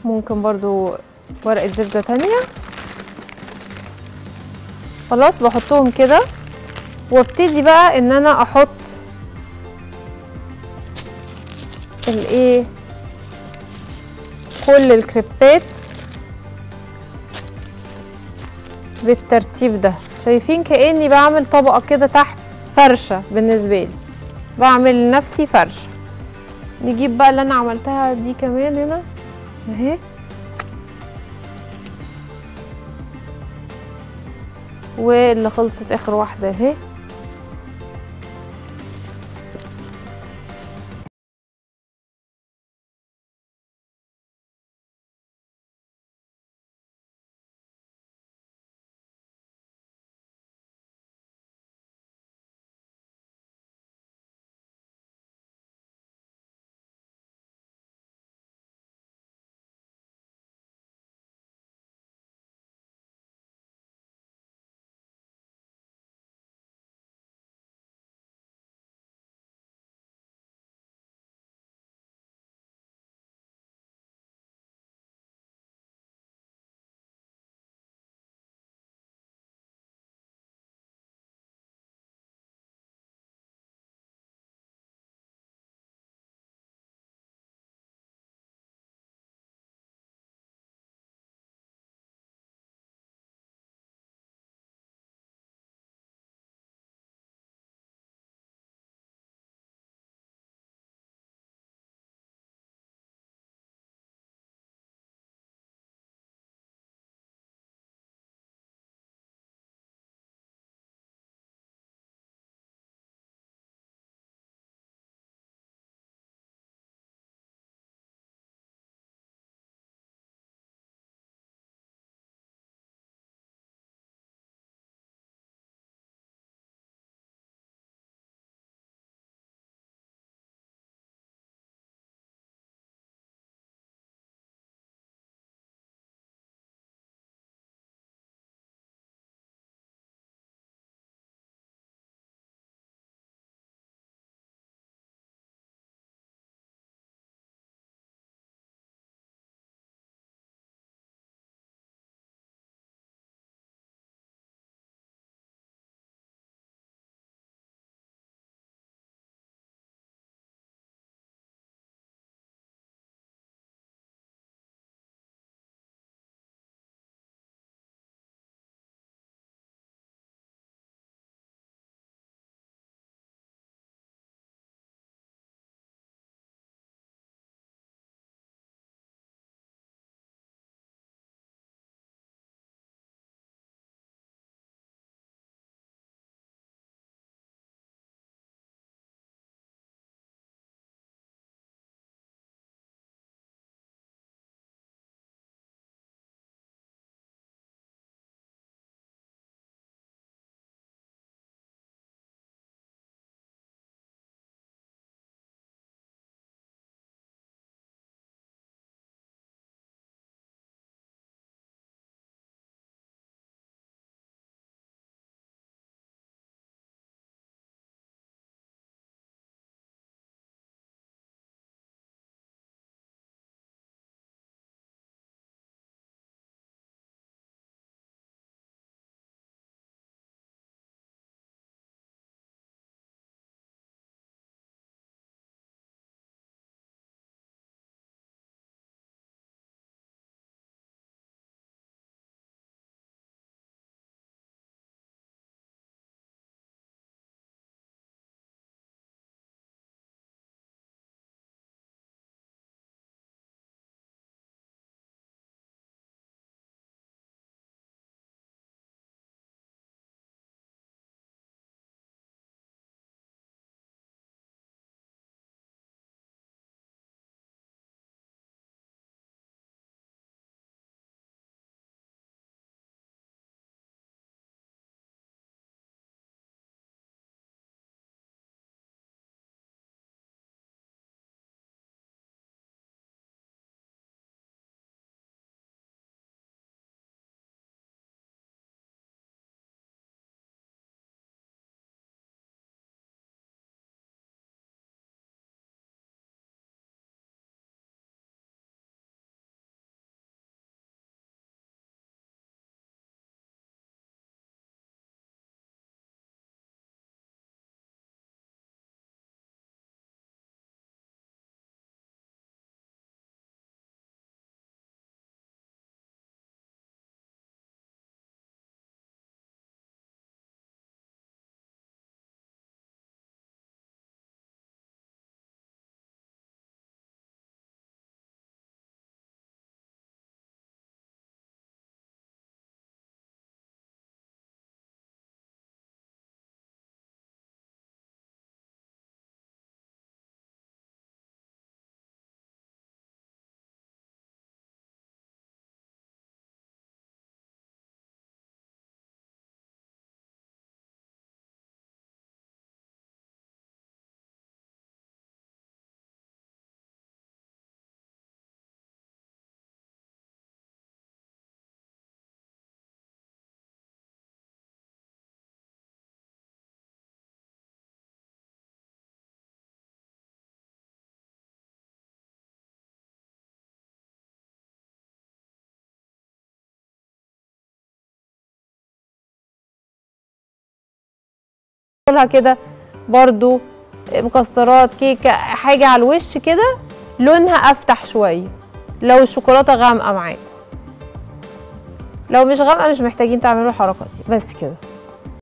ممكن برضو ورقة زبدة تانية خلاص بحطهم كده وابتدي بقى ان انا احط الايه كل الكريبات بالترتيب ده شايفين كاني بعمل طبقه كده تحت فرشه بالنسبه لي بعمل لنفسي فرشه نجيب بقى اللي انا عملتها دي كمان هنا اهي واللي خلصت اخر واحده اهي لها كده برضو مكسرات كيكه حاجه على الوش كده لونها افتح شويه لو الشوكولاته غامقه معاكم لو مش غامقه مش محتاجين تعملوا الحركه دي بس كده